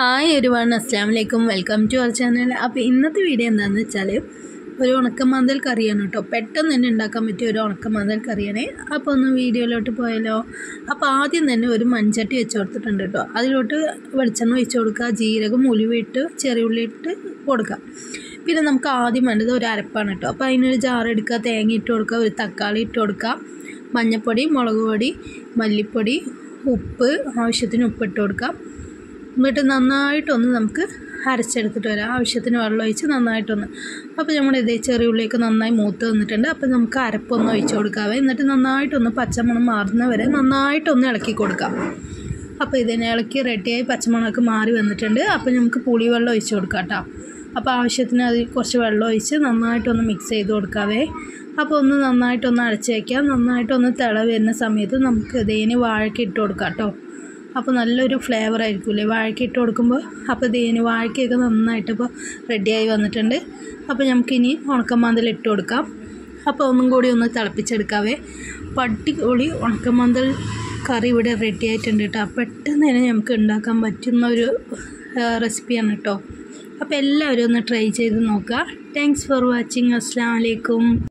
hi ഒരുവൺ അസ്സാം വലൈക്കും welcome to our channel അപ്പോൾ ഇന്നത്തെ വീഡിയോ എന്താണെന്ന് വെച്ചാൽ ഒരു ഉണക്കമാന്തൽ കറിയാണ് കേട്ടോ പെട്ടെന്ന് തന്നെ ഉണ്ടാക്കാൻ പറ്റിയ ഒരു ഉണക്കമാന്തൽ കറിയാണ് അപ്പോൾ ഒന്ന് വീഡിയോയിലോട്ട് പോയാലോ അപ്പോൾ ആദ്യം തന്നെ ഒരു മൺചട്ടി വെച്ച് കൊടുത്തിട്ടുണ്ട് കേട്ടോ അതിലോട്ട് വെളിച്ചെണ്ണ ഒഴിച്ച് കൊടുക്കുക ജീരകം ഉലുവിട്ട് ചെറിയുള്ളി ഇട്ട് കൊടുക്കുക പിന്നെ നമുക്ക് ആദ്യം വേണ്ടത് ഒരു അരപ്പാണ് കേട്ടോ അപ്പോൾ അതിനൊരു ജാർ എടുക്കുക തേങ്ങ ഇട്ട് കൊടുക്കുക ഒരു തക്കാളി ഇട്ട് കൊടുക്കുക മഞ്ഞൾപ്പൊടി മുളക് പൊടി മല്ലിപ്പൊടി ഉപ്പ് ആവശ്യത്തിന് ഉപ്പിട്ട് കൊടുക്കാം എന്നിട്ട് നന്നായിട്ടൊന്ന് നമുക്ക് അരച്ചെടുത്തിട്ട് വരാം ആവശ്യത്തിന് വെള്ളം ഒഴിച്ച് നന്നായിട്ടൊന്ന് അപ്പോൾ നമ്മുടെ ഇതേ ചെറിയുള്ളിയൊക്കെ നന്നായി മൂത്ത് വന്നിട്ടുണ്ട് അപ്പോൾ നമുക്ക് അരപ്പൊന്ന് ഒഴിച്ച് കൊടുക്കാവേ എന്നിട്ട് നന്നായിട്ടൊന്ന് പച്ചമണം മാറുന്ന വരെ നന്നായിട്ടൊന്ന് ഇളക്കി കൊടുക്കാം അപ്പോൾ ഇതിനെ ഇളക്കി റെഡിയായി പച്ചമണമൊക്കെ മാറി വന്നിട്ടുണ്ട് അപ്പോൾ നമുക്ക് പുളിവെള്ളം ഒഴിച്ച് കൊടുക്കാം കേട്ടോ അപ്പോൾ ആവശ്യത്തിന് അതിൽ കുറച്ച് വെള്ളം ഒഴിച്ച് നന്നായിട്ടൊന്ന് മിക്സ് ചെയ്ത് കൊടുക്കാവേ അപ്പോൾ ഒന്ന് നന്നായിട്ടൊന്ന് അടച്ച് വയ്ക്കാം നന്നായിട്ടൊന്ന് തിള വരുന്ന സമയത്ത് നമുക്ക് ഇതിന് വാഴയ്ക്ക് ഇട്ട് കൊടുക്കാം കേട്ടോ അപ്പോൾ നല്ലൊരു ഫ്ലേവർ ആയിരിക്കില്ലേ വാഴയ്ക്ക് ഇട്ട് കൊടുക്കുമ്പോൾ അപ്പോൾ ഇതിന് വാഴയ്ക്കൊക്കെ നന്നായിട്ട് ഇപ്പോൾ റെഡിയായി വന്നിട്ടുണ്ട് അപ്പോൾ നമുക്കിനി ഉണക്കമാന്തൽ ഇട്ട് കൊടുക്കാം അപ്പോൾ ഒന്നും കൂടി ഒന്ന് തിളപ്പിച്ചെടുക്കാവേ പട്ടിപ്പൊളി ഉണക്കമാന്തൽ കറി ഇവിടെ റെഡി ആയിട്ടുണ്ട് കേട്ടോ പെട്ടെന്ന് തന്നെ നമുക്ക് ഉണ്ടാക്കാൻ പറ്റുന്ന ഒരു റെസിപ്പിയാണ് കേട്ടോ അപ്പോൾ എല്ലാവരും ഒന്ന് ട്രൈ ചെയ്ത് നോക്കുക താങ്ക്സ് ഫോർ വാച്ചിങ് അസ്സാം വലൈക്കും